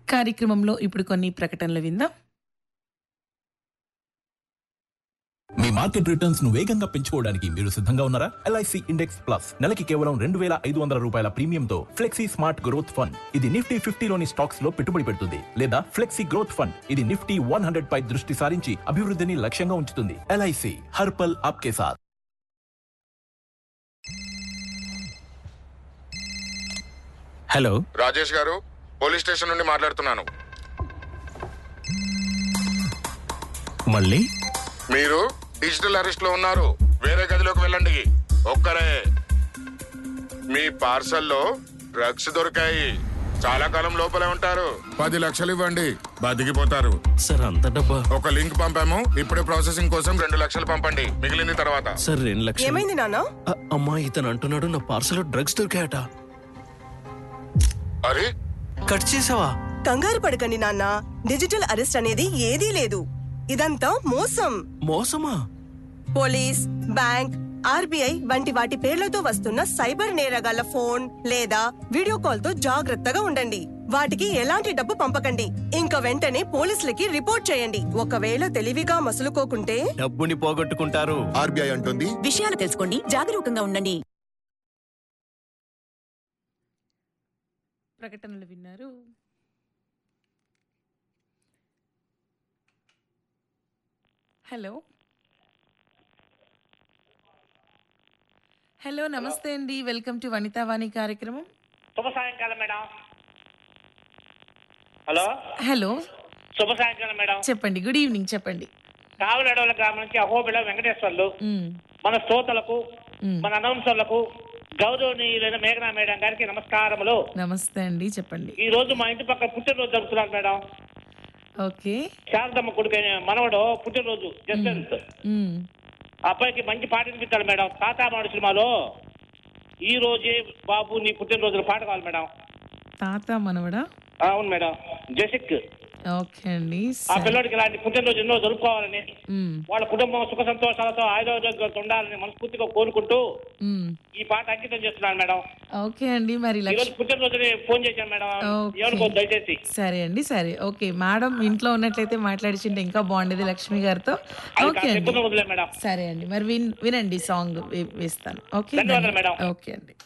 కార్యక్రమంలో ఇప్పుడు కొన్ని ప్రకటనలు విందాం మీ మార్కెట్ రిటర్న్స్ ను వేగంగా పెంచుకోవడానికి మీరు సిద్ధంగా ఉన్నారా ఎల్ఐసి ఇండెక్స్ ప్లస్ నెలకి కేవలం రెండు వేల ఐదు వందల రూపాయల ప్రీమియంతో ఫ్లెక్సీ స్మార్ట్ గ్రోత్ ఫండ్ ఇది నిఫ్టీ ఫిఫ్టీలోని స్టాక్స్ లో పెట్టుబడి పెడుతుంది లేదా ఫ్లెక్సీ గ్రోత్ ఫండ్ ఇది నిఫ్టీ వన్ హండ్రెడ్ పై దృష్టి సారించి అభివృద్ధిని లక్ష్యంగా ఉంచుతుంది ఎల్ఐసి హర్పల్ ఆప్కే సాథ్ హలో రాజేష్ గారు పోలీస్ స్టేషన్ నుండి మాట్లాడుతున్నాను మళ్ళీ మీరు డిజిటల్ అరెస్ట్ లో ఉన్నారు వేరే గదిలోకి వెళ్ళండి ఒక్కరే మీ పార్సల్లో డ్రగ్స్ దొరికాయి చాలా కాలం లోపలే ఉంటారు పది లక్షలు ఇవ్వండి బతికిపోతారు సార్ అంత డబ్బా ఒక లింక్ పంపాము ఇప్పుడే ప్రాసెసింగ్ కోసం రెండు లక్షలు పంపండి మిగిలింది తర్వాత సార్ రెండు లక్షలు ఏమైంది నాన్న అ- అమ్మా ఇతను అంటున్నాడు నా పార్సల్ డ్రగ్స్ దొరికాయట అరే కట్ చేసావా కంగారు పడకండి నాన్న డిజిటల్ అరెస్ట్ అనేది ఏదీ లేదు ఇదంతా మోసం మోసమా పోలీస్ బ్యాంక్ ఆర్బీఐ వంటి వాటి పేర్లతో వస్తున్న సైబర్ నేరగాళ్ల ఫోన్ లేదా వీడియో కాల్ తో జాగ్రత్తగా ఉండండి వాటికి ఎలాంటి డబ్బు పంపకండి ఇంకా వెంటనే పోలీసులకి రిపోర్ట్ చేయండి ఒకవేళ తెలివిగా మసులుకోకుంటే డబ్బుని పోగొట్టుకుంటారు ఆర్బీఐ అంటుంది విషయాలు తెలుసుకోండి జాగరూకంగా ఉండండి ప్రకటనలు విన్నారు హలో హలో నమస్తే అండి వెల్కమ్ టు వనితావాణి కార్యక్రమం శుభ సాయంకాలం మేడం హలో హలో శుభ సాయంకాలం మేడం చెప్పండి గుడ్ ఈవినింగ్ చెప్పండి కావులడవల గ్రామం నుంచి అహోబిళ వెంకటేశ్వర్లు మ్, మన శ్రోతలకు మ్. మన అనౌన్సర్లకు గౌరవనీయులైన మేఘనా మేడం గారికి నమస్కారములు నమస్తే అండి చెప్పండి ఈ రోజు మా ఇంటి పక్క పుట్టినరోజు జరుపుతున్నారు మేడం ఓకే శారదమ్మ కొడుకైన మనవడు పుట్టినరోజు జస్వంత్ మ్, ఆ అబ్బాయికి మంచి పాట వినిపించాలి మేడం తాతామాడు సినిమాలో ఈ రోజే బాబు నీ పుట్టినరోజున పాట కావాలి మేడం తాత మనవడా ఆ, అవును మేడం జసిక్ ఓకే అండి ఆ సరే. పిల్లోడికి ఇలాంటి పుట్టినరోజు ఎన్నో జరుపుకోవాలని మ్, వాళ్ళ కుటుంబం సుఖ సంతోషాలతో ఆయుర్వేదంతో ఉండాలని మనస్ఫూర్తిగా కోరుకుంటూ మ్. ఈ పాట అంకితం చేస్తున్నాను మేడం ఓకే అండి మరి ఈ లక్ష రోజు పుట్టినరోజుని ఫోన్ చేశాను మేడం ఓకే. ఏమనుకో దయచేసి సరే అండి సరే ఓకే మేడం ఇంట్లో ఉన్నట్లయితే మాట్లాడిచింటే ఇంకా బాగుండేది లక్ష్మి గారితో అది ఓకే కాస్త అండి ఇబ్బంది వదిలే మేడం సరే అండి మరి విన్ వినండి సాంగ్ వే- వేస్తాను ఓకే ధన్యవాదాలు మేడం. ఓకే అండి